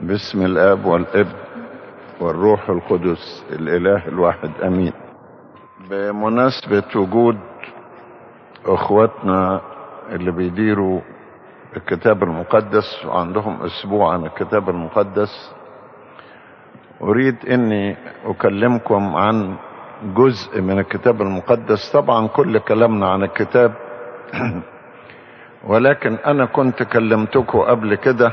باسم الاب والابن والروح القدس الاله الواحد امين بمناسبة وجود اخواتنا اللي بيديروا الكتاب المقدس وعندهم اسبوع عن الكتاب المقدس اريد اني اكلمكم عن جزء من الكتاب المقدس طبعا كل كلامنا عن الكتاب ولكن انا كنت كلمتكم قبل كده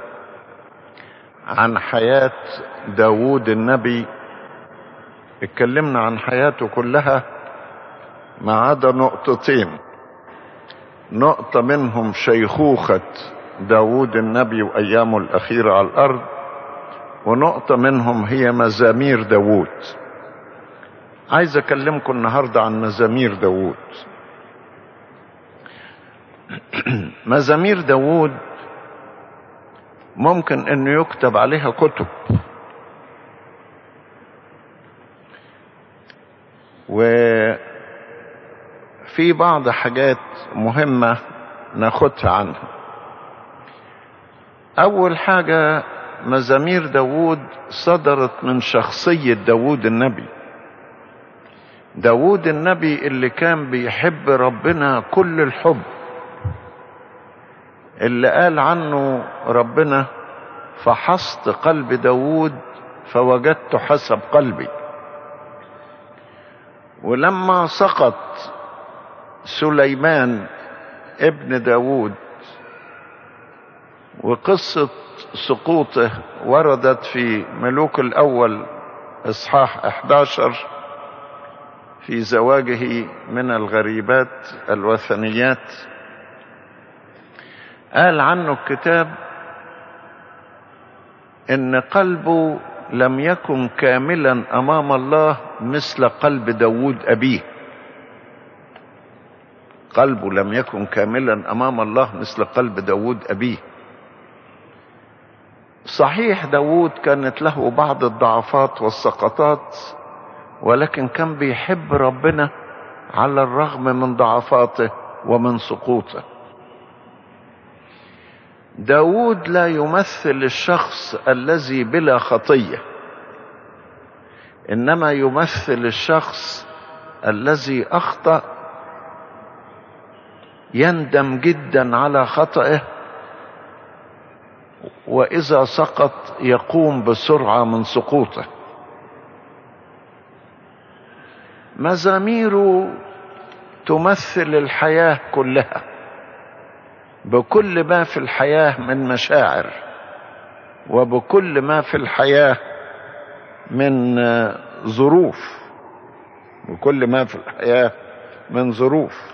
عن حياة داوود النبي اتكلمنا عن حياته كلها ما عدا نقطتين نقطة منهم شيخوخة داوود النبي وأيامه الأخيرة على الأرض ونقطة منهم هي مزامير داوود عايز أكلمكم النهاردة عن مزامير داوود مزامير داوود ممكن انه يكتب عليها كتب وفي بعض حاجات مهمة ناخدها عنها اول حاجة مزامير داوود صدرت من شخصية داوود النبي داوود النبي اللي كان بيحب ربنا كل الحب اللي قال عنه ربنا فحصت قلب داود فوجدت حسب قلبي ولما سقط سليمان ابن داود وقصة سقوطه وردت في ملوك الأول إصحاح 11 في زواجه من الغريبات الوثنيات قال عنه الكتاب ان قلبه لم يكن كاملا امام الله مثل قلب داود ابيه قلبه لم يكن كاملا امام الله مثل قلب داود ابيه صحيح داود كانت له بعض الضعفات والسقطات ولكن كان بيحب ربنا على الرغم من ضعفاته ومن سقوطه داود لا يمثل الشخص الذي بلا خطية إنما يمثل الشخص الذي أخطأ يندم جدا على خطئه وإذا سقط يقوم بسرعة من سقوطه مزاميره تمثل الحياة كلها بكل ما في الحياة من مشاعر وبكل ما في الحياة من ظروف بكل ما في الحياة من ظروف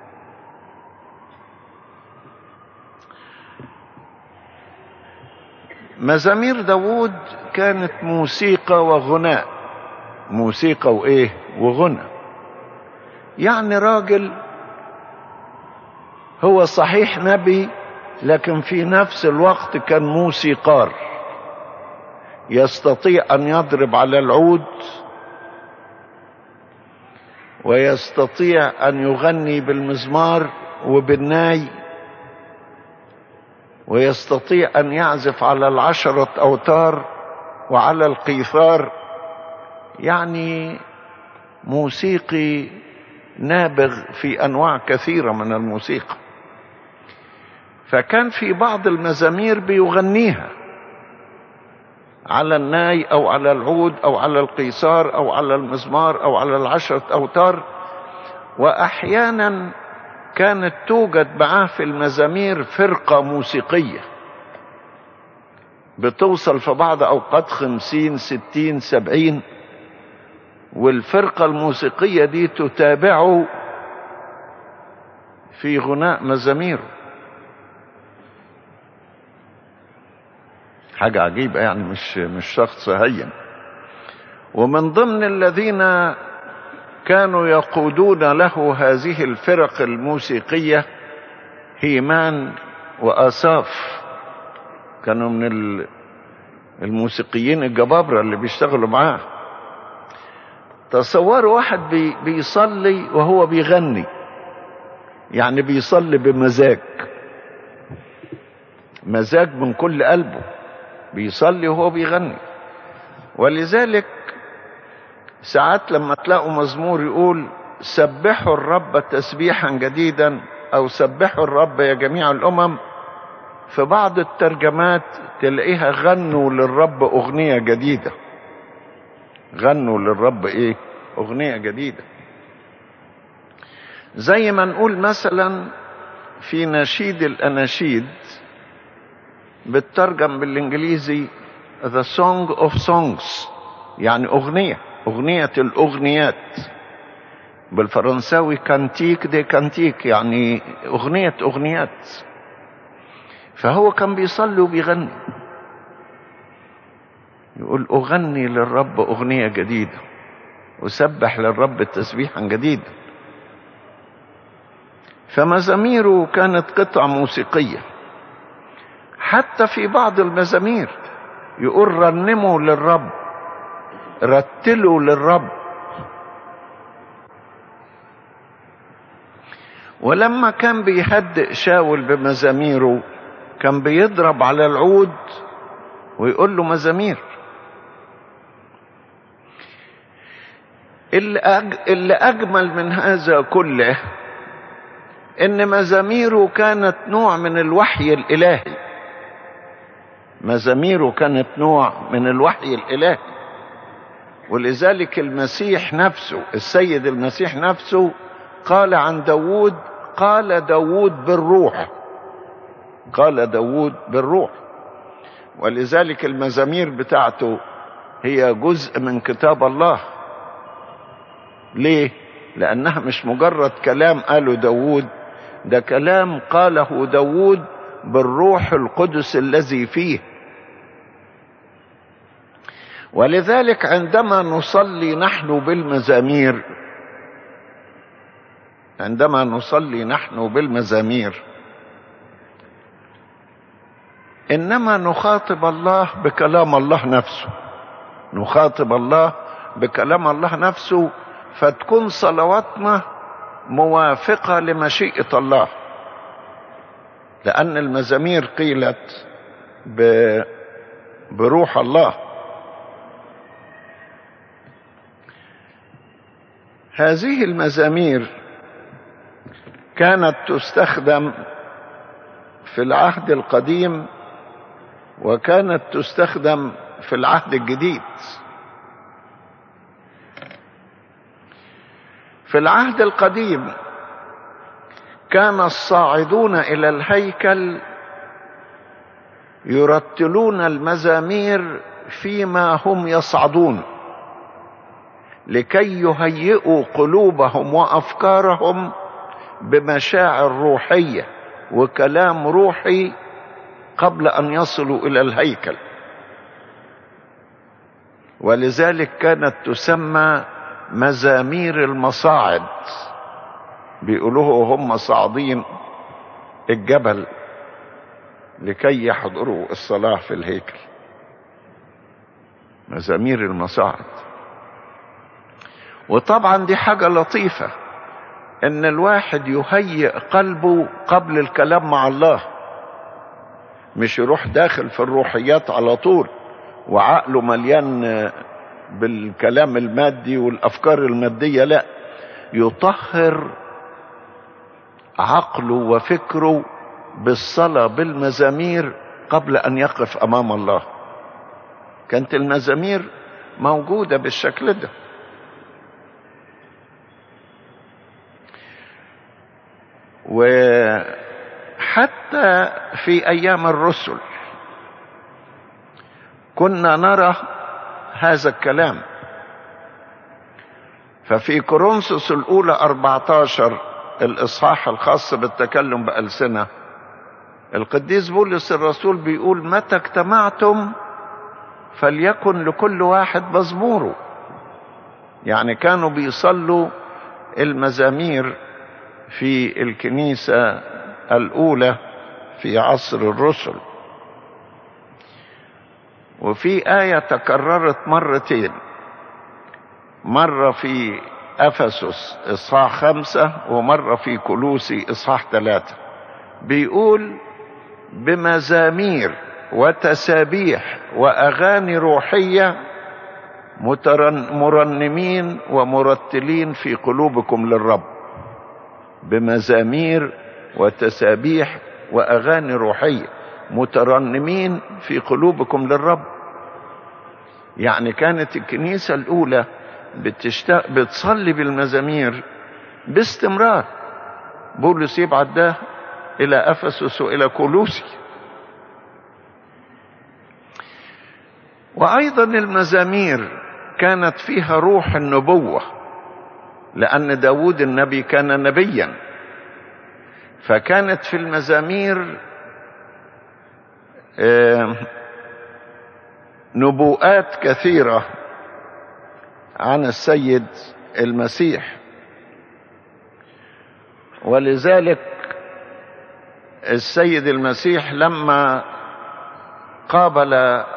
مزامير داود كانت موسيقى وغناء موسيقى وايه وغنى يعني راجل هو صحيح نبي لكن في نفس الوقت كان موسيقار يستطيع ان يضرب على العود ويستطيع ان يغني بالمزمار وبالناي ويستطيع ان يعزف على العشره اوتار وعلى القيثار يعني موسيقي نابغ في انواع كثيره من الموسيقى فكان في بعض المزامير بيغنيها على الناي او على العود او على القيثار او على المزمار او على العشرة اوتار واحيانا كانت توجد معاه في المزامير فرقة موسيقية بتوصل في بعض اوقات خمسين ستين سبعين والفرقة الموسيقية دي تتابعه في غناء مزاميره حاجة عجيبة يعني مش مش شخص هين ومن ضمن الذين كانوا يقودون له هذه الفرق الموسيقية هيمان وآساف كانوا من الموسيقيين الجبابرة اللي بيشتغلوا معاه تصوروا واحد بي بيصلي وهو بيغني يعني بيصلي بمزاج مزاج من كل قلبه بيصلي وهو بيغني ولذلك ساعات لما تلاقوا مزمور يقول سبحوا الرب تسبيحا جديدا او سبحوا الرب يا جميع الامم في بعض الترجمات تلاقيها غنوا للرب اغنيه جديده غنوا للرب ايه اغنيه جديده زي ما نقول مثلا في نشيد الاناشيد بترجم بالانجليزي The Song of Songs يعني اغنيه اغنيه الاغنيات بالفرنساوي كانتيك دي كانتيك يعني اغنيه اغنيات فهو كان بيصلي وبيغني يقول اغني للرب اغنيه جديده اسبح للرب تسبيحا جديدا فمزاميره كانت قطع موسيقيه حتى في بعض المزامير يقول رنموا للرب رتلوا للرب ولما كان بيهدئ شاول بمزاميره كان بيضرب على العود ويقول له مزامير اللي, أج... اللي أجمل من هذا كله إن مزاميره كانت نوع من الوحي الإلهي مزاميره كانت نوع من الوحي الإلهي ولذلك المسيح نفسه السيد المسيح نفسه قال عن داود قال داود بالروح قال داود بالروح ولذلك المزامير بتاعته هي جزء من كتاب الله ليه لانها مش مجرد كلام قاله داود ده كلام قاله داود بالروح القدس الذي فيه ولذلك عندما نصلي نحن بالمزامير عندما نصلي نحن بالمزامير انما نخاطب الله بكلام الله نفسه نخاطب الله بكلام الله نفسه فتكون صلواتنا موافقه لمشيئه الله لان المزامير قيلت ب... بروح الله هذه المزامير كانت تستخدم في العهد القديم وكانت تستخدم في العهد الجديد في العهد القديم كان الصاعدون الى الهيكل يرتلون المزامير فيما هم يصعدون لكي يهيئوا قلوبهم وافكارهم بمشاعر روحيه وكلام روحي قبل ان يصلوا الى الهيكل ولذلك كانت تسمى مزامير المصاعد بيقولوه هم صاعدين الجبل لكي يحضروا الصلاه في الهيكل مزامير المصاعد وطبعا دي حاجه لطيفه ان الواحد يهيئ قلبه قبل الكلام مع الله مش يروح داخل في الروحيات على طول وعقله مليان بالكلام المادي والافكار الماديه لا يطهر عقله وفكره بالصلاه بالمزامير قبل ان يقف امام الله كانت المزامير موجوده بالشكل ده وحتى في ايام الرسل كنا نرى هذا الكلام ففي كورنثوس الاولى 14 الاصحاح الخاص بالتكلم بالسنه القديس بولس الرسول بيقول متى اجتمعتم فليكن لكل واحد مزموره يعني كانوا بيصلوا المزامير في الكنيسه الاولى في عصر الرسل وفي ايه تكررت مرتين مره في افسس اصحاح خمسه ومره في كلوسي اصحاح ثلاثه بيقول بمزامير وتسابيح واغاني روحيه مرنمين ومرتلين في قلوبكم للرب بمزامير وتسابيح واغاني روحيه مترنمين في قلوبكم للرب يعني كانت الكنيسه الاولى بتشتاق بتصلي بالمزامير باستمرار بولس يبعت ده الى افسس والى كولوسي وايضا المزامير كانت فيها روح النبوه لان داود النبي كان نبيا فكانت في المزامير نبوءات كثيره عن السيد المسيح ولذلك السيد المسيح لما قابل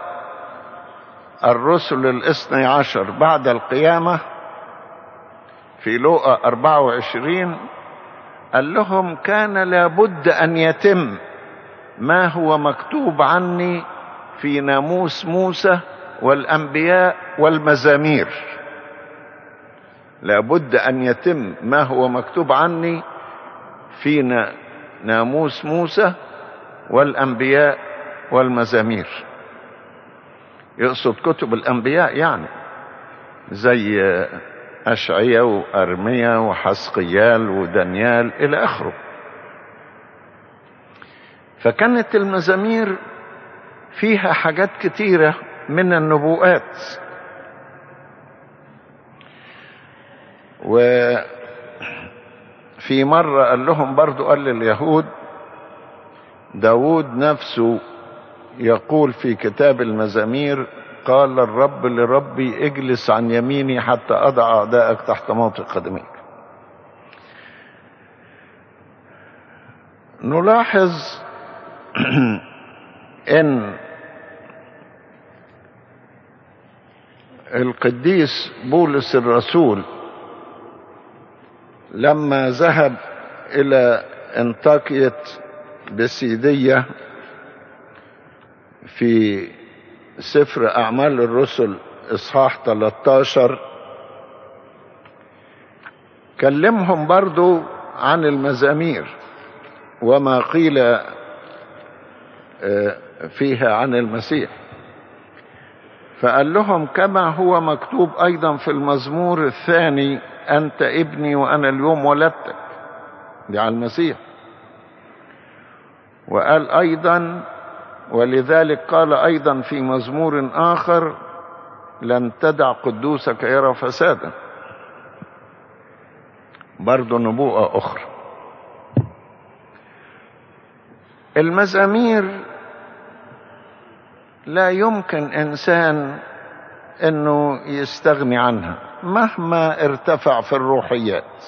الرسل الاثني عشر بعد القيامة في لوقا 24 قال لهم كان لابد أن يتم ما هو مكتوب عني في ناموس موسى والأنبياء والمزامير لابد أن يتم ما هو مكتوب عني في ناموس موسى والأنبياء والمزامير يقصد كتب الأنبياء يعني زي أشعية وأرميا وحسقيال ودانيال إلى آخره فكانت المزامير فيها حاجات كتيرة من النبوءات وفي مرة قال لهم برضو قال لليهود داود نفسه يقول في كتاب المزامير قال الرب لربي اجلس عن يميني حتى اضع اعدائك تحت موطئ قدميك نلاحظ ان القديس بولس الرسول لما ذهب الى انطاكية بسيدية في سفر أعمال الرسل إصحاح 13 كلمهم برضو عن المزامير وما قيل فيها عن المسيح فقال لهم كما هو مكتوب أيضا في المزمور الثاني أنت ابني وأنا اليوم ولدتك دي على المسيح وقال أيضا ولذلك قال ايضا في مزمور اخر لن تدع قدوسك يرى فسادا برضو نبوءة اخرى المزامير لا يمكن انسان انه يستغني عنها مهما ارتفع في الروحيات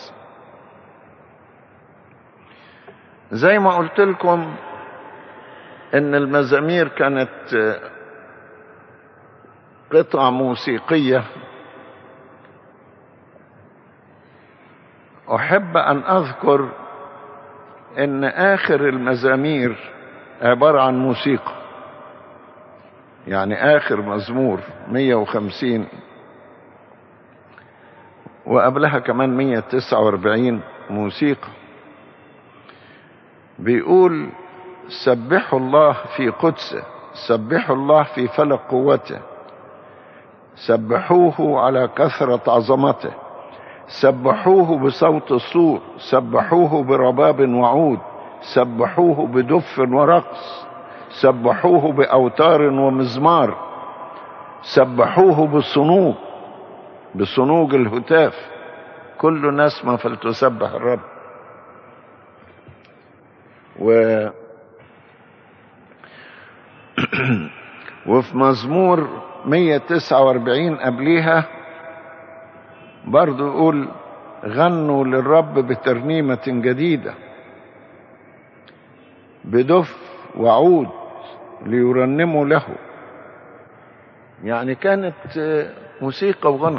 زي ما قلت لكم ان المزامير كانت قطعة موسيقية احب ان اذكر ان اخر المزامير عبارة عن موسيقى يعني اخر مزمور 150 وقبلها كمان 149 موسيقى بيقول سبحوا الله في قدسه سبحوا الله في فلك قوته سبحوه على كثرة عظمته سبحوه بصوت الصور سبحوه برباب وعود سبحوه بدف ورقص سبحوه بأوتار ومزمار سبحوه بالصنوج بصنوج الهتاف كل نسمة فلتسبح الرب و وفي مزمور 149 قبليها برضو يقول غنوا للرب بترنيمة جديدة بدف وعود ليرنموا له يعني كانت موسيقى وغنى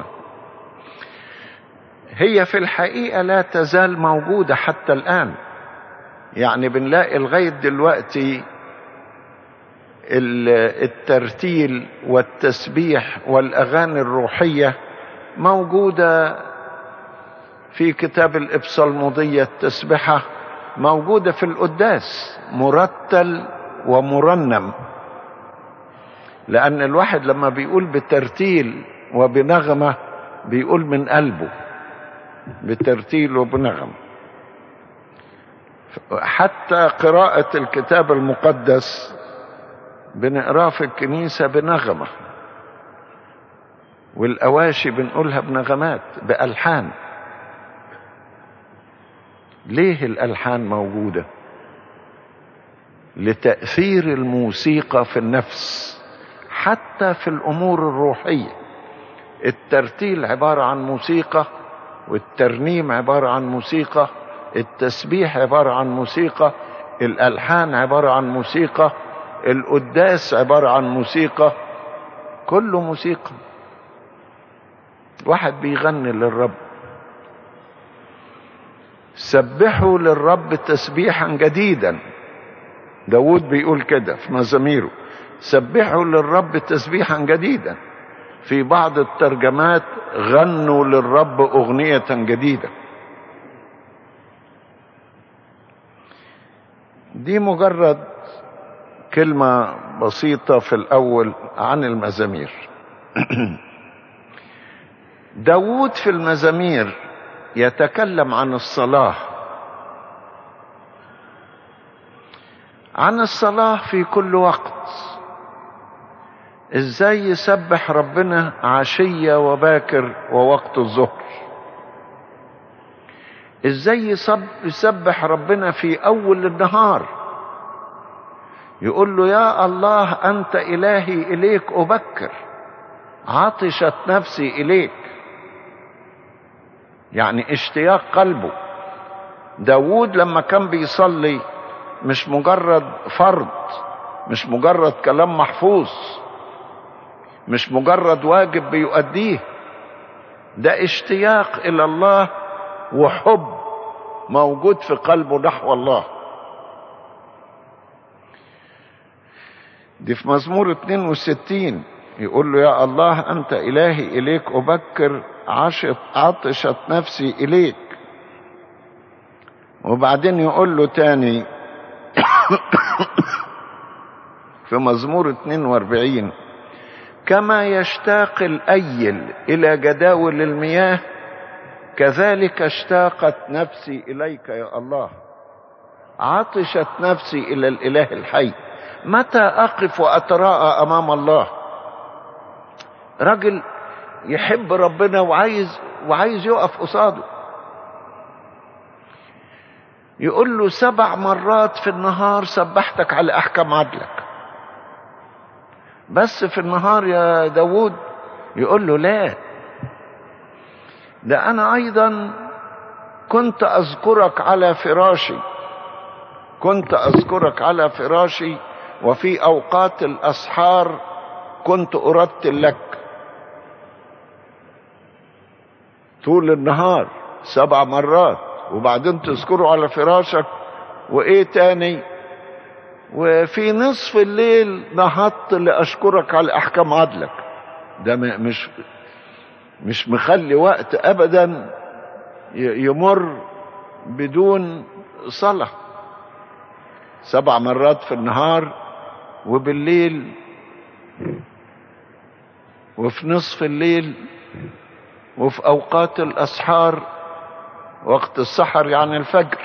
هي في الحقيقة لا تزال موجودة حتى الآن يعني بنلاقي لغاية دلوقتي الترتيل والتسبيح والاغاني الروحيه موجوده في كتاب الابصالموديه التسبحه موجوده في القداس مرتل ومرنم لان الواحد لما بيقول بترتيل وبنغمه بيقول من قلبه بترتيل وبنغمه حتى قراءه الكتاب المقدس بنقراه في الكنيسة بنغمة والأواشي بنقولها بنغمات بألحان ليه الألحان موجودة لتأثير الموسيقى في النفس حتى في الأمور الروحية الترتيل عبارة عن موسيقى والترنيم عبارة عن موسيقى التسبيح عبارة عن موسيقى الألحان عبارة عن موسيقى القداس عبارة عن موسيقى كله موسيقى واحد بيغني للرب سبحوا للرب تسبيحا جديدا داود بيقول كده في مزاميره سبحوا للرب تسبيحا جديدا في بعض الترجمات غنوا للرب أغنية جديدة دي مجرد كلمة بسيطة في الأول عن المزامير داود في المزامير يتكلم عن الصلاة عن الصلاة في كل وقت ازاي يسبح ربنا عشية وباكر ووقت الظهر ازاي يسبح ربنا في اول النهار يقول له يا الله انت الهي اليك ابكر عطشت نفسي اليك يعني اشتياق قلبه داود لما كان بيصلي مش مجرد فرض مش مجرد كلام محفوظ مش مجرد واجب بيؤديه ده اشتياق الى الله وحب موجود في قلبه نحو الله دي في مزمور 62 يقول له يا الله أنت إلهي إليك أبكر عشت عطشت نفسي إليك وبعدين يقول له تاني في مزمور 42 كما يشتاق الأيل إلى جداول المياه كذلك اشتاقت نفسي إليك يا الله عطشت نفسي إلى الإله الحي متى أقف وأتراءى أمام الله راجل يحب ربنا وعايز وعايز يقف قصاده يقول له سبع مرات في النهار سبحتك على أحكام عدلك بس في النهار يا داود يقول له لا ده أنا أيضا كنت أذكرك على فراشي كنت أذكرك على فراشي وفي أوقات الأسحار كنت أرتل لك طول النهار سبع مرات وبعدين تذكره على فراشك وإيه تاني وفي نصف الليل نهضت لأشكرك على أحكام عدلك ده مش مش مخلي وقت أبدا يمر بدون صلاة سبع مرات في النهار وبالليل وفي نصف الليل وفي أوقات الأسحار وقت السحر يعني الفجر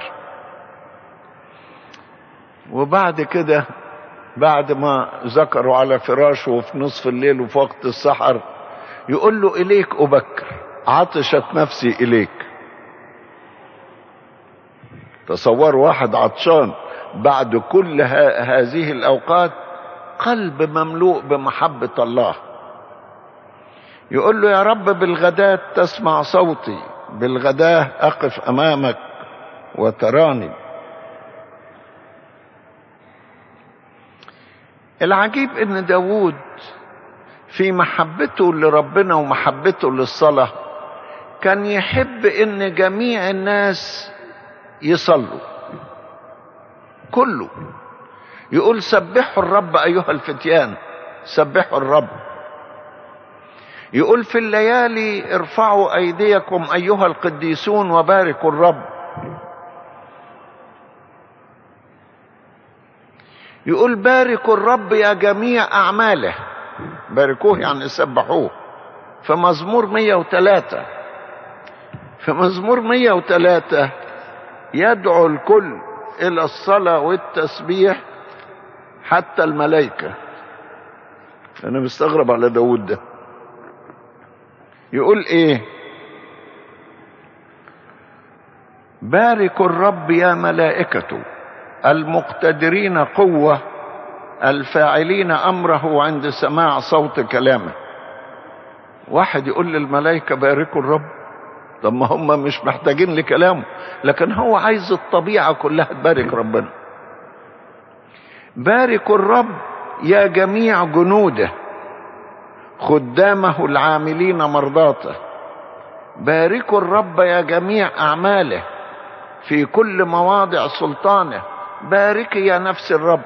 وبعد كده بعد ما ذكروا على فراشه وفي نصف الليل وفي وقت السحر يقول له إليك أبكر عطشت نفسي إليك تصور واحد عطشان بعد كل هذه الأوقات قلب مملوء بمحبة الله يقول له يا رب بالغداة تسمع صوتي بالغداة أقف أمامك وتراني العجيب ان داود في محبته لربنا ومحبته للصلاة كان يحب ان جميع الناس يصلوا كله يقول سبحوا الرب ايها الفتيان سبحوا الرب يقول في الليالي ارفعوا ايديكم ايها القديسون وباركوا الرب يقول باركوا الرب يا جميع اعماله باركوه يعني سبحوه في مزمور 103 في مزمور 103 يدعو الكل الى الصلاه والتسبيح حتى الملائكه انا مستغرب على داود ده يقول ايه باركوا الرب يا ملائكته المقتدرين قوه الفاعلين امره عند سماع صوت كلامه واحد يقول للملائكه باركوا الرب طب ما هم مش محتاجين لكلامه لكن هو عايز الطبيعه كلها تبارك ربنا باركوا الرب يا جميع جنوده خدامه العاملين مرضاته باركوا الرب يا جميع اعماله في كل مواضع سلطانه باركي يا نفس الرب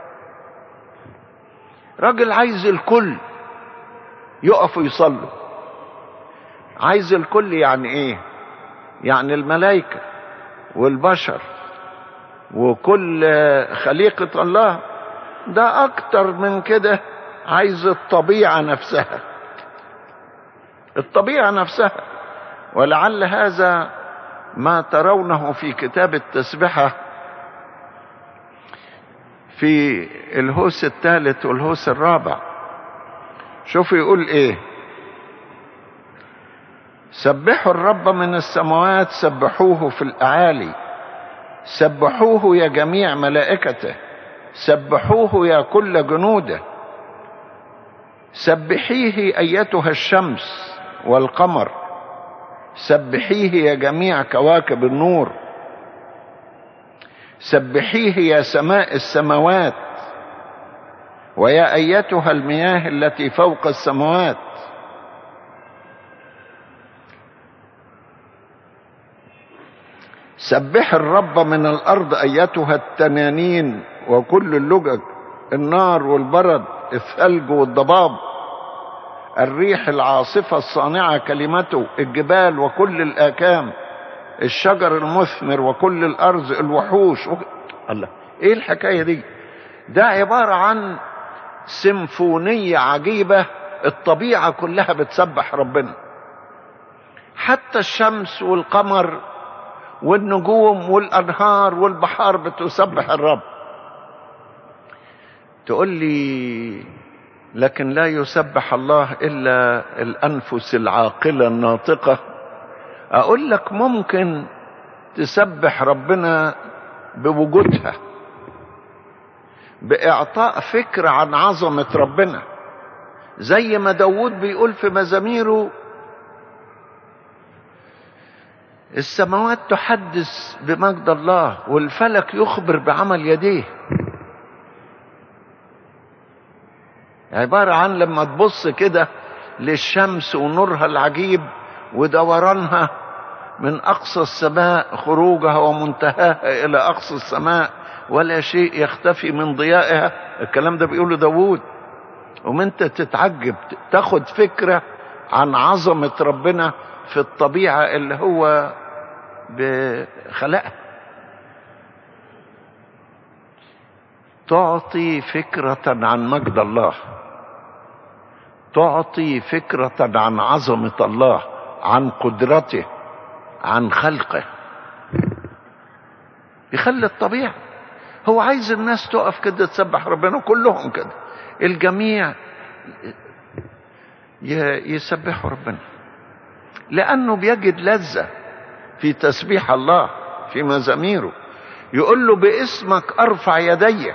راجل عايز الكل يقفوا يصلوا عايز الكل يعني ايه يعني الملائكه والبشر وكل خليقه الله ده اكتر من كده عايز الطبيعه نفسها الطبيعه نفسها ولعل هذا ما ترونه في كتاب التسبحه في الهوس الثالث والهوس الرابع شوفوا يقول ايه سبحوا الرب من السماوات سبحوه في الاعالي سبحوه يا جميع ملائكته سبحوه يا كل جنوده سبحيه ايتها الشمس والقمر سبحيه يا جميع كواكب النور سبحيه يا سماء السماوات ويا ايتها المياه التي فوق السماوات سبح الرب من الارض ايتها التنانين وكل اللجج النار والبرد الثلج والضباب الريح العاصفة الصانعة كلمته الجبال وكل الآكام الشجر المثمر وكل الأرز الوحوش و... الله إيه الحكاية دي ده عبارة عن سيمفونية عجيبة الطبيعة كلها بتسبح ربنا حتى الشمس والقمر والنجوم والأنهار والبحار بتسبح الرب تقول لي لكن لا يسبح الله الا الانفس العاقله الناطقه اقول لك ممكن تسبح ربنا بوجودها باعطاء فكره عن عظمه ربنا زي ما داود بيقول في مزاميره السماوات تحدث بمجد الله والفلك يخبر بعمل يديه عبارة عن لما تبص كده للشمس ونورها العجيب ودورانها من أقصى السماء خروجها ومنتهاها إلى أقصى السماء ولا شيء يختفي من ضيائها الكلام ده بيقوله داوود ومنت تتعجب تاخد فكرة عن عظمة ربنا في الطبيعة اللي هو خلقها تعطي فكرة عن مجد الله تعطي فكرة عن عظمة الله عن قدرته عن خلقه يخلي الطبيعة هو عايز الناس تقف كده تسبح ربنا كلهم كده الجميع يسبحوا ربنا لأنه بيجد لذة في تسبيح الله في مزاميره يقول له باسمك أرفع يدي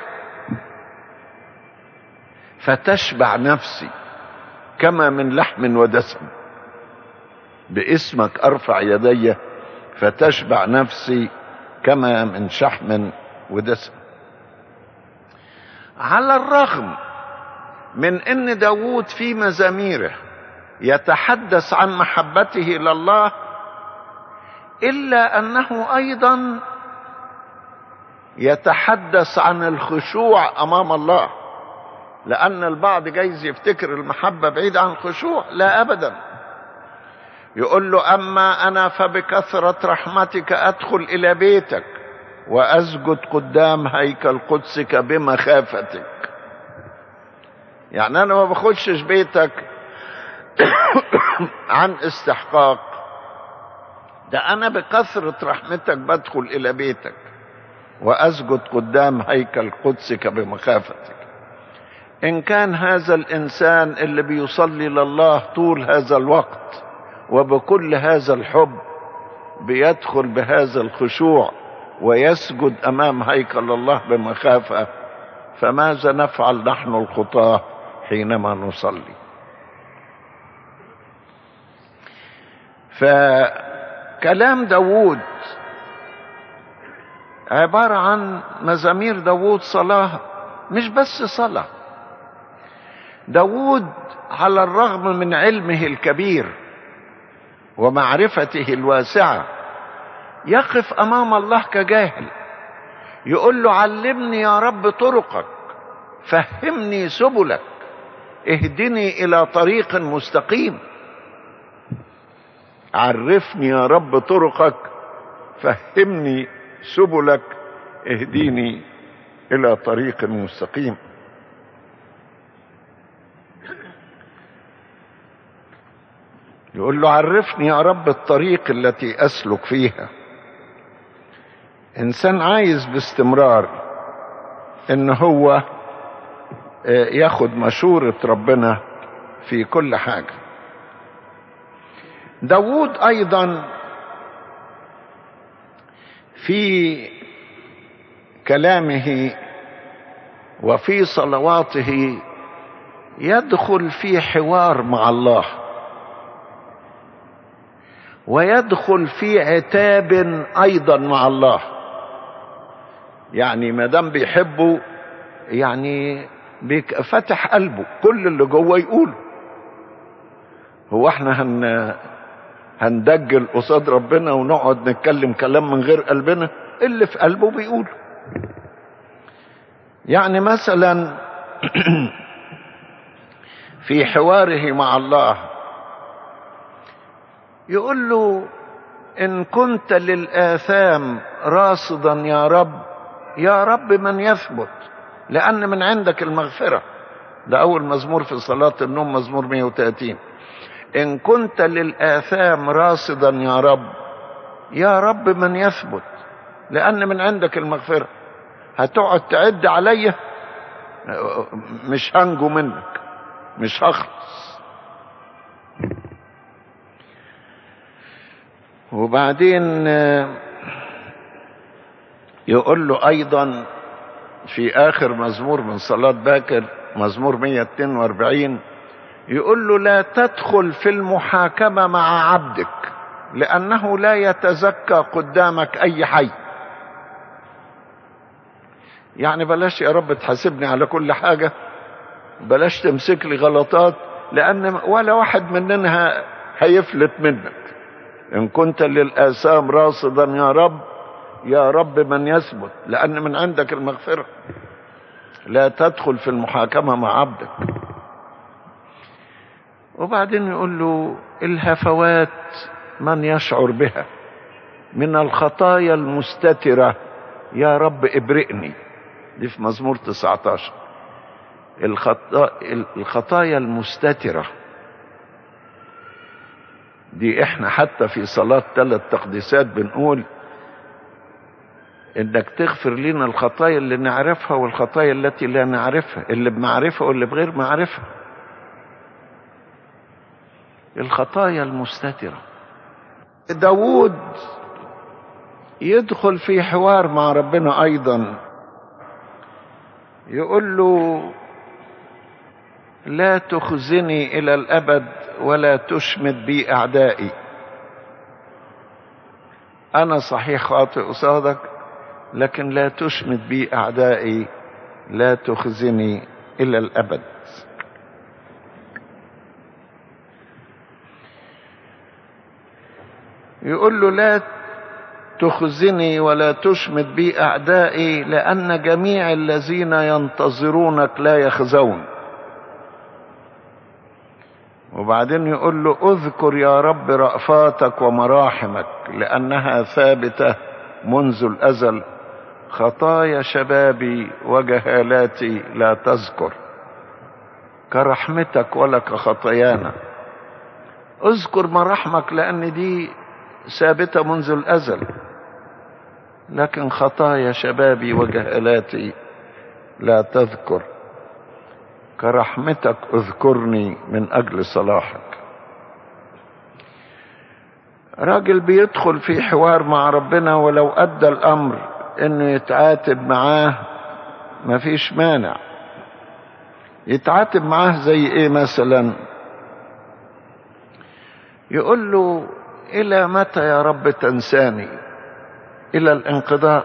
فتشبع نفسي كما من لحم ودسم باسمك ارفع يدي فتشبع نفسي كما من شحم ودسم على الرغم من ان داود في مزاميره يتحدث عن محبته لله الا انه ايضا يتحدث عن الخشوع امام الله لان البعض جايز يفتكر المحبه بعيده عن الخشوع لا ابدا يقول له اما انا فبكثره رحمتك ادخل الى بيتك واسجد قدام هيكل قدسك بمخافتك يعني انا ما بخشش بيتك عن استحقاق ده انا بكثره رحمتك بدخل الى بيتك واسجد قدام هيكل قدسك بمخافتك ان كان هذا الانسان اللي بيصلي لله طول هذا الوقت وبكل هذا الحب بيدخل بهذا الخشوع ويسجد امام هيكل الله بمخافه فماذا نفعل نحن الخطاه حينما نصلي فكلام داوود عبارة عن مزامير داوود صلاة مش بس صلاة داوود على الرغم من علمه الكبير ومعرفته الواسعة يقف أمام الله كجاهل يقول له علمني يا رب طرقك فهمني سبلك اهدني إلى طريق مستقيم عرفني يا رب طرقك فهمني سبلك اهديني الى طريق مستقيم يقول له عرفني يا رب الطريق التي اسلك فيها انسان عايز باستمرار ان هو ياخد مشورة ربنا في كل حاجة داود ايضا في كلامه وفي صلواته يدخل في حوار مع الله ويدخل في عتاب ايضا مع الله يعني ما دام بيحبه يعني فتح قلبه كل اللي جوه يقوله هو احنا هن هندجل قصاد ربنا ونقعد نتكلم كلام من غير قلبنا اللي في قلبه بيقول يعني مثلا في حواره مع الله يقول له ان كنت للاثام راصدا يا رب يا رب من يثبت لان من عندك المغفره ده اول مزمور في صلاه النوم مزمور 130 ان كنت للاثام راصدا يا رب يا رب من يثبت لان من عندك المغفره هتقعد تعد عليا مش هنجو منك مش هخلص وبعدين يقول له ايضا في اخر مزمور من صلاه باكر مزمور 142 يقول له لا تدخل في المحاكمة مع عبدك لأنه لا يتزكى قدامك أي حي يعني بلاش يا رب تحاسبني على كل حاجة بلاش تمسك لي غلطات لأن ولا واحد مننا هيفلت منك إن كنت للآثام راصدا يا رب يا رب من يثبت لأن من عندك المغفرة لا تدخل في المحاكمة مع عبدك وبعدين يقول له الهفوات من يشعر بها من الخطايا المستترة يا رب ابرئني دي في مزمور 19 الخطا... الخطايا المستترة دي احنا حتى في صلاة ثلاث تقديسات بنقول انك تغفر لنا الخطايا اللي نعرفها والخطايا التي لا نعرفها اللي بمعرفة واللي بغير معرفة الخطايا المستترة داود يدخل في حوار مع ربنا ايضا يقول له لا تخزني الى الابد ولا تشمت بي اعدائي انا صحيح خاطئ قصادك لكن لا تشمت بي اعدائي لا تخزني الى الابد يقول له لا تخزني ولا تشمت بي اعدائي لان جميع الذين ينتظرونك لا يخزون وبعدين يقول له اذكر يا رب رأفاتك ومراحمك لانها ثابته منذ الازل خطايا شبابي وجهالاتي لا تذكر كرحمتك ولا كخطايانا اذكر مراحمك لان دي ثابته منذ الازل لكن خطايا شبابي وجهالاتي لا تذكر كرحمتك اذكرني من اجل صلاحك راجل بيدخل في حوار مع ربنا ولو ادى الامر انه يتعاتب معاه مفيش مانع يتعاتب معاه زي ايه مثلا يقول له الى متى يا رب تنساني الى الانقضاء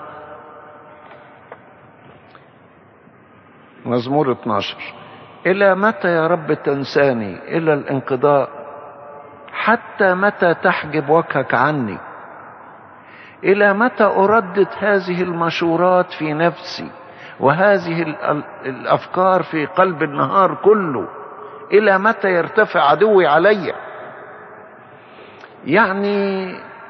مزمور 12 الى متى يا رب تنساني الى الانقضاء حتى متى تحجب وجهك عني الى متى اردد هذه المشورات في نفسي وهذه الافكار في قلب النهار كله الى متى يرتفع عدوي علي يعني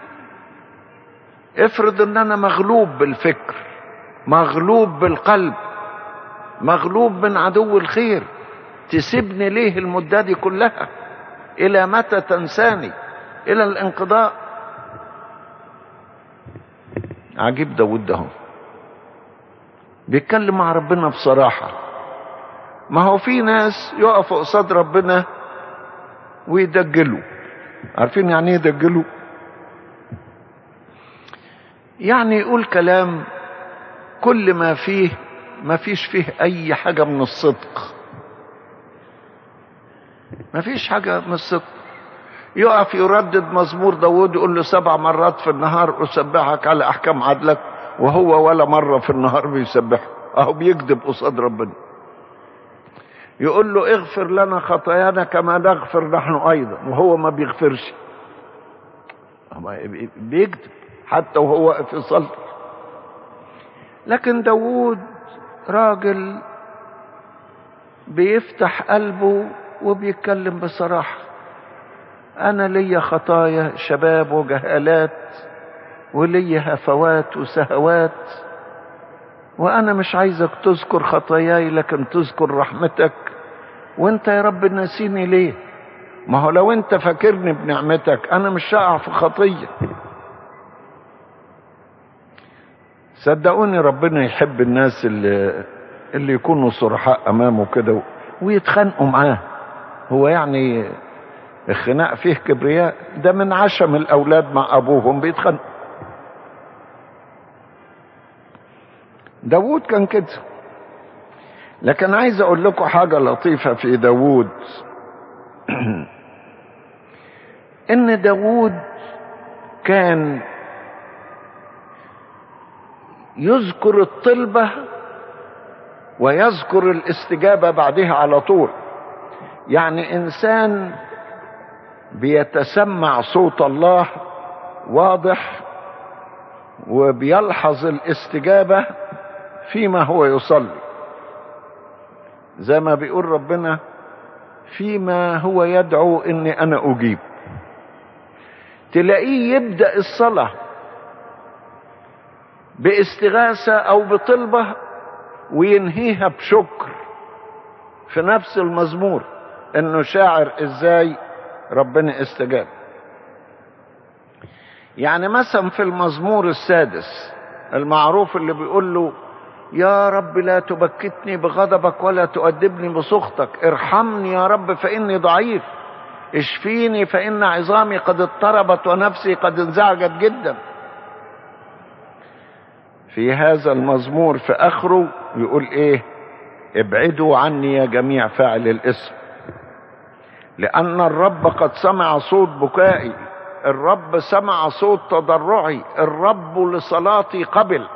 افرض ان انا مغلوب بالفكر مغلوب بالقلب مغلوب من عدو الخير تسيبني ليه المدة دي كلها الى متى تنساني الى الانقضاء عجيب داود ده بيتكلم مع ربنا بصراحة ما هو في ناس يقفوا قصاد ربنا ويدجلوا عارفين يعني ايه يدجلوا يعني يقول كلام كل ما فيه ما فيش فيه اي حاجة من الصدق ما فيش حاجة من الصدق يقف يردد مزمور داود يقول له سبع مرات في النهار أسبحك على أحكام عدلك وهو ولا مرة في النهار بيسبحه أهو بيكذب قصاد ربنا يقول له اغفر لنا خطايانا كما نغفر نحن أيضا وهو ما بيغفرش بيكذب حتى وهو واقف يصلي لكن داود راجل بيفتح قلبه وبيتكلم بصراحة أنا ليا خطايا شباب وجهالات وليا هفوات وسهوات وأنا مش عايزك تذكر خطاياي لكن تذكر رحمتك وانت يا رب ناسيني ليه ما هو لو انت فاكرني بنعمتك انا مش هقع في خطيه صدقوني ربنا يحب الناس اللي اللي يكونوا صرحاء امامه كده ويتخانقوا معاه هو يعني الخناق فيه كبرياء ده من عشم الاولاد مع ابوهم بيتخانقوا داوود كان كده لكن عايز اقول لكم حاجة لطيفة في داوود ان داوود كان يذكر الطلبة ويذكر الاستجابة بعدها على طول يعني انسان بيتسمع صوت الله واضح وبيلحظ الاستجابة فيما هو يصلي زي ما بيقول ربنا فيما هو يدعو اني انا اجيب تلاقيه يبدا الصلاه باستغاثه او بطلبه وينهيها بشكر في نفس المزمور انه شاعر ازاي ربنا استجاب يعني مثلا في المزمور السادس المعروف اللي بيقول له يا رب لا تبكتني بغضبك ولا تؤدبني بسخطك ارحمني يا رب فاني ضعيف اشفيني فان عظامي قد اضطربت ونفسي قد انزعجت جدا في هذا المزمور في اخره يقول ايه ابعدوا عني يا جميع فاعل الاسم لان الرب قد سمع صوت بكائي الرب سمع صوت تضرعي الرب لصلاتي قبل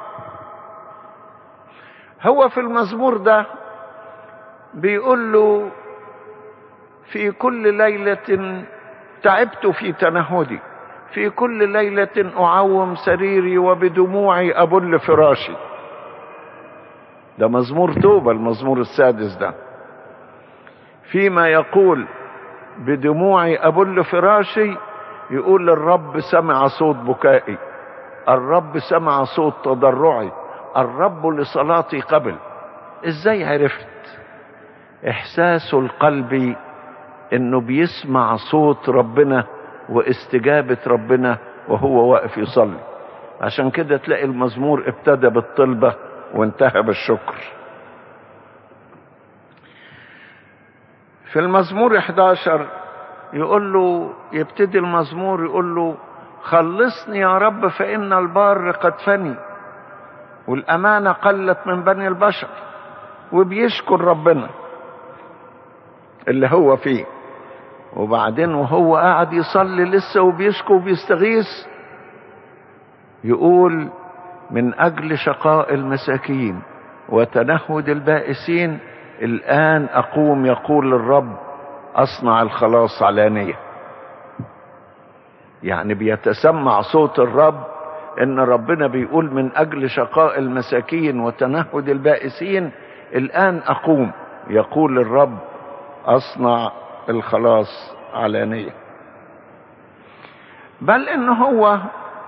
هو في المزمور ده بيقول له في كل ليلة تعبت في تنهدي في كل ليلة أعوم سريري وبدموعي أبل فراشي ده مزمور توبة المزمور السادس ده فيما يقول بدموعي أبل فراشي يقول الرب سمع صوت بكائي الرب سمع صوت تضرعي الرب لصلاتي قبل ازاي عرفت احساس القلب انه بيسمع صوت ربنا واستجابة ربنا وهو واقف يصلي عشان كده تلاقي المزمور ابتدى بالطلبة وانتهى بالشكر في المزمور 11 يقول له يبتدي المزمور يقول له خلصني يا رب فإن البار قد فني والأمانة قلت من بني البشر وبيشكر ربنا اللي هو فيه وبعدين وهو قاعد يصلي لسه وبيشكو وبيستغيث يقول من أجل شقاء المساكين وتنهد البائسين الآن أقوم يقول الرب أصنع الخلاص علانية يعني بيتسمع صوت الرب ان ربنا بيقول من اجل شقاء المساكين وتنهد البائسين الان اقوم يقول الرب اصنع الخلاص علانية بل ان هو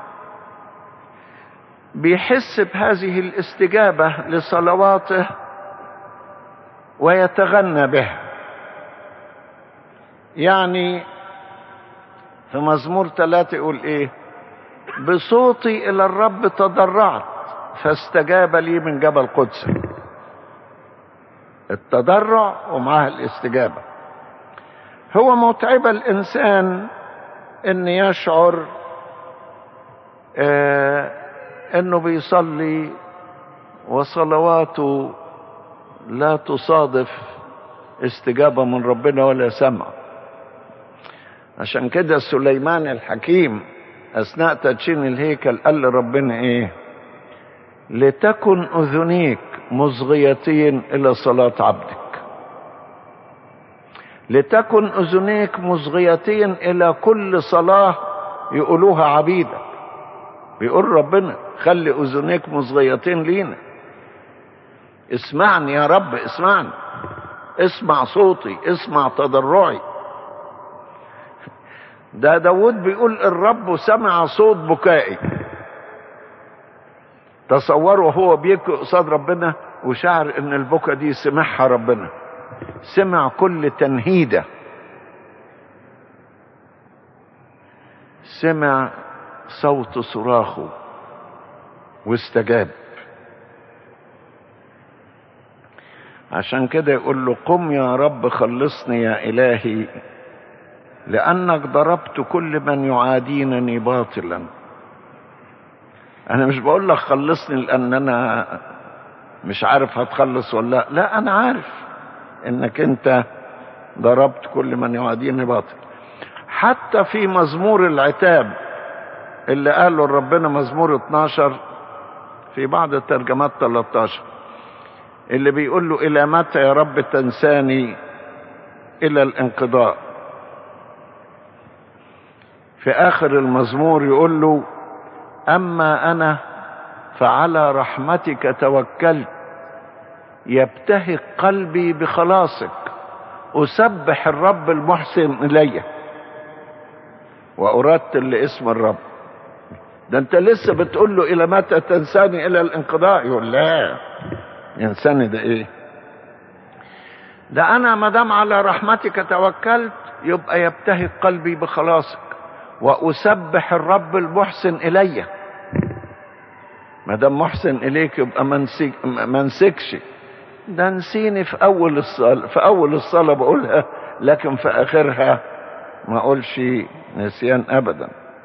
بيحس بهذه الاستجابة لصلواته ويتغنى بها يعني في مزمور ثلاثة يقول ايه بصوتي الى الرب تضرعت فاستجاب لي من جبل قدس التضرع ومعها الاستجابة هو متعب الانسان ان يشعر آه انه بيصلي وصلواته لا تصادف استجابة من ربنا ولا سمع عشان كده سليمان الحكيم اثناء تدشين الهيكل قال لربنا ايه لتكن اذنيك مصغيتين الى صلاة عبدك لتكن اذنيك مصغيتين الى كل صلاة يقولوها عبيدك بيقول ربنا خلي اذنيك مصغيتين لينا اسمعني يا رب اسمعني اسمع صوتي اسمع تضرعي ده داود بيقول الرب سمع صوت بكائي تصوروا هو بيبكي قصاد ربنا وشعر ان البكا دي سمعها ربنا سمع كل تنهيده سمع صوت صراخه واستجاب عشان كده يقول له قم يا رب خلصني يا الهي لانك ضربت كل من يعادينني باطلا انا مش بقول لك خلصني لان انا مش عارف هتخلص ولا لا لا انا عارف انك انت ضربت كل من يعاديني باطل حتى في مزمور العتاب اللي قاله ربنا مزمور 12 في بعض الترجمات 13 اللي بيقول له الى متى يا رب تنساني الى الانقضاء في اخر المزمور يقول له اما انا فعلى رحمتك توكلت يبتهج قلبي بخلاصك اسبح الرب المحسن الي وارتل لاسم الرب ده انت لسه بتقول له الى متى تنساني الى الانقضاء يقول لا ينساني ده ايه ده انا ما دام على رحمتك توكلت يبقى يبتهج قلبي بخلاصك واسبح الرب المحسن الي ما دام محسن اليك يبقى ما نسكش ده نسيني في اول الصلاه في اول الصلاه بقولها لكن في اخرها ما اقولش نسيان ابدا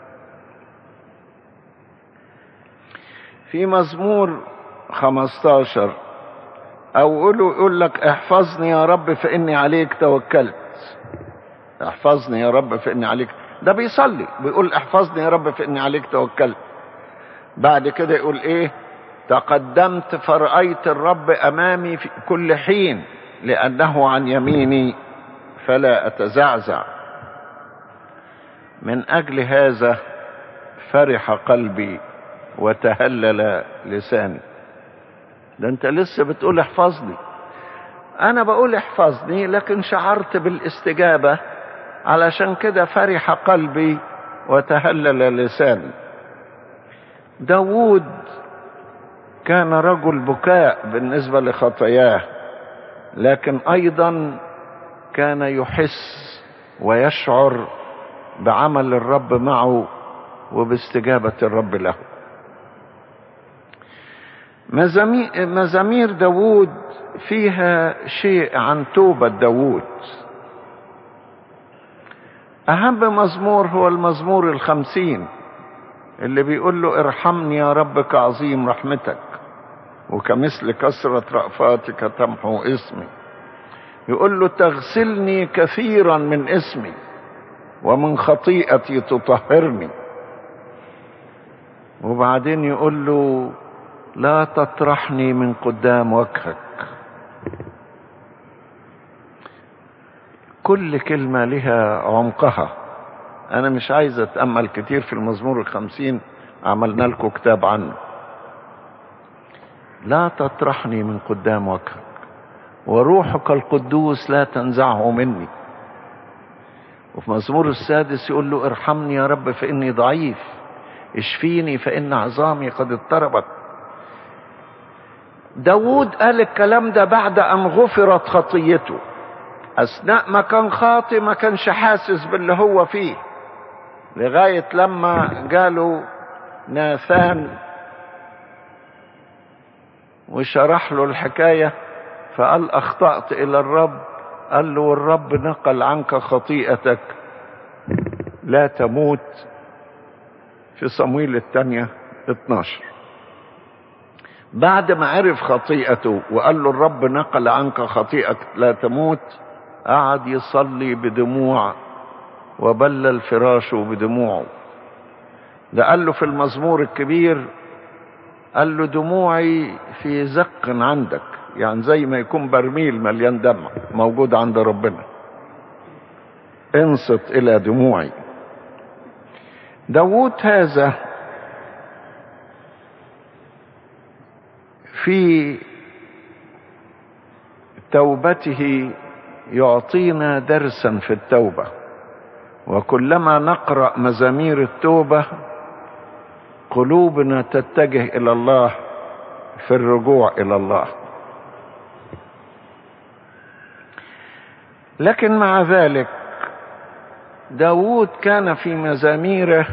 في مزمور 15 او يقولوا يقول لك احفظني يا رب فاني عليك توكلت احفظني يا رب فاني عليك ده بيصلي بيقول احفظني يا رب فاني عليك توكلت بعد كده يقول ايه تقدمت فرأيت الرب امامي في كل حين لانه عن يميني فلا اتزعزع من اجل هذا فرح قلبي وتهلل لساني ده انت لسه بتقول احفظني انا بقول احفظني لكن شعرت بالاستجابة علشان كده فرح قلبي وتهلل لساني داود كان رجل بكاء بالنسبة لخطاياه لكن ايضا كان يحس ويشعر بعمل الرب معه وباستجابة الرب له مزامير داود فيها شيء عن توبة داود أهم مزمور هو المزمور الخمسين اللي بيقول له ارحمني يا رب كعظيم رحمتك وكمثل كثرة رأفاتك تمحو اسمي يقول له تغسلني كثيرا من اسمي ومن خطيئتي تطهرني وبعدين يقول له لا تطرحني من قدام وجهك كل كلمة لها عمقها أنا مش عايز أتأمل كتير في المزمور الخمسين عملنا لكم كتاب عنه لا تطرحني من قدام وجهك وروحك القدوس لا تنزعه مني وفي مزمور السادس يقول له ارحمني يا رب فإني ضعيف اشفيني فإن عظامي قد اضطربت داود قال الكلام ده بعد أن غفرت خطيته أثناء ما كان خاطي ما كانش حاسس باللي هو فيه لغاية لما جاله ناثان وشرح له الحكاية فقال أخطأت إلى الرب قال له والرب نقل عنك خطيئتك لا تموت في صمويل الثانية 12 بعد ما عرف خطيئته وقال له الرب نقل عنك خطيئتك لا تموت قعد يصلي بدموع وبلل فراشه بدموعه ده قال له في المزمور الكبير قال له دموعي في زق عندك يعني زي ما يكون برميل مليان دمع موجود عند ربنا انصت الى دموعي داود هذا في توبته يعطينا درسا في التوبه وكلما نقرا مزامير التوبه قلوبنا تتجه الى الله في الرجوع الى الله لكن مع ذلك داود كان في مزاميره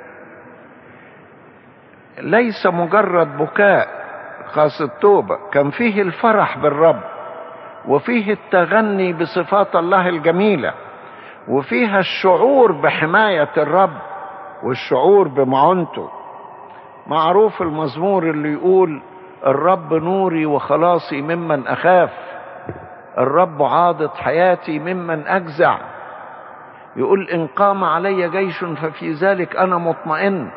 ليس مجرد بكاء خاص التوبة كان فيه الفرح بالرب وفيه التغني بصفات الله الجميلة وفيها الشعور بحماية الرب والشعور بمعونته معروف المزمور اللي يقول الرب نوري وخلاصي ممن أخاف الرب عاضد حياتي ممن أجزع يقول إن قام علي جيش ففي ذلك أنا مطمئن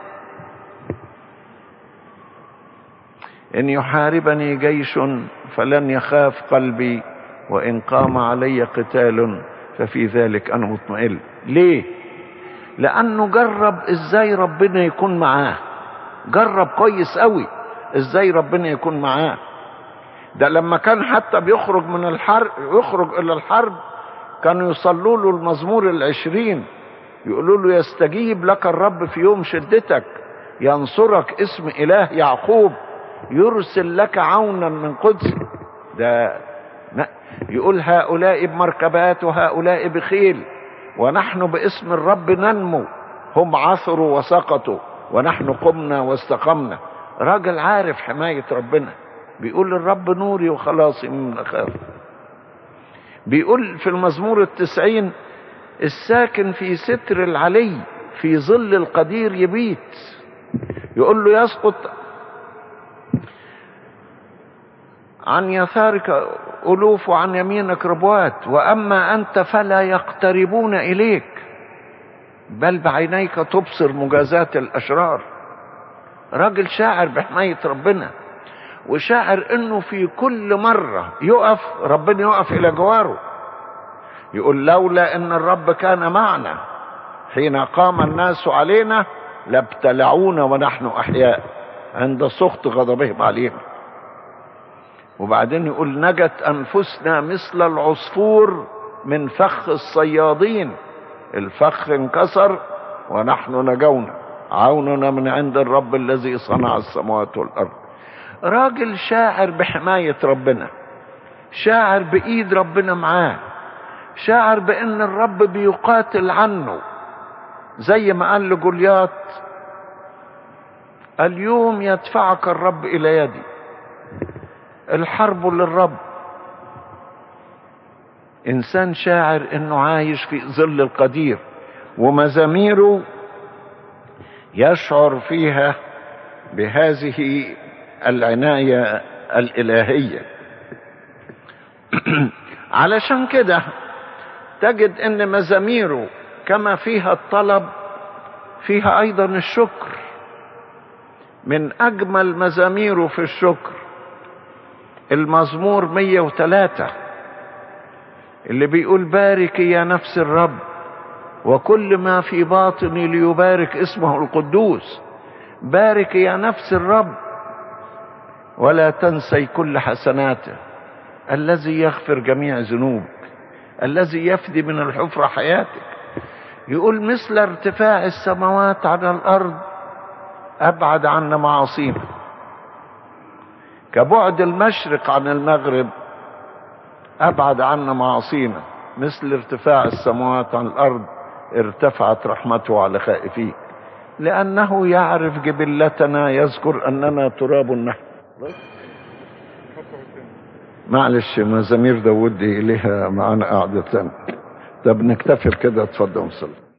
إن يحاربني جيش فلن يخاف قلبي وإن قام علي قتال ففي ذلك أنا مطمئن ليه؟ لأنه جرب إزاي ربنا يكون معاه جرب كويس قوي إزاي ربنا يكون معاه ده لما كان حتى بيخرج من الحرب يخرج إلى الحرب كانوا يصلوا له المزمور العشرين يقولوا له يستجيب لك الرب في يوم شدتك ينصرك اسم إله يعقوب يرسل لك عونا من قدس ده يقول هؤلاء بمركبات وهؤلاء بخيل ونحن باسم الرب ننمو هم عثروا وسقطوا ونحن قمنا واستقمنا راجل عارف حماية ربنا بيقول الرب نوري وخلاصي من أخاف بيقول في المزمور التسعين الساكن في ستر العلي في ظل القدير يبيت يقول له يسقط عن يسارك ألوف وعن يمينك ربوات وأما أنت فلا يقتربون إليك بل بعينيك تبصر مجازات الأشرار راجل شاعر بحماية ربنا وشاعر انه في كل مرة يقف ربنا يقف الى جواره يقول لولا ان الرب كان معنا حين قام الناس علينا لابتلعونا ونحن أحياء عند سخط غضبهم علينا وبعدين يقول نجت أنفسنا مثل العصفور من فخ الصيادين الفخ انكسر ونحن نجونا عوننا من عند الرب الذي صنع السماوات والأرض راجل شاعر بحماية ربنا شاعر بإيد ربنا معاه شاعر بأن الرب بيقاتل عنه زي ما قال لجوليات اليوم يدفعك الرب إلى يدي الحرب للرب إنسان شاعر أنه عايش في ظل القدير ومزاميره يشعر فيها بهذه العناية الإلهية علشان كده تجد ان مزاميره كما فيها الطلب فيها ايضا الشكر من اجمل مزاميره في الشكر المزمور 103 اللي بيقول بارك يا نفس الرب وكل ما في باطني ليبارك اسمه القدوس بارك يا نفس الرب ولا تنسي كل حسناته الذي يغفر جميع ذنوبك الذي يفدي من الحفرة حياتك يقول مثل ارتفاع السماوات على الأرض أبعد عنا معاصينا كبعد المشرق عن المغرب أبعد عنا معاصينا مثل ارتفاع السماوات عن الأرض ارتفعت رحمته على خائفيه لأنه يعرف جبلتنا يذكر أننا تراب نحن معلش مزامير داود دي ليها معانا قعدة تانية طب نكتفي كده اتفضل صلي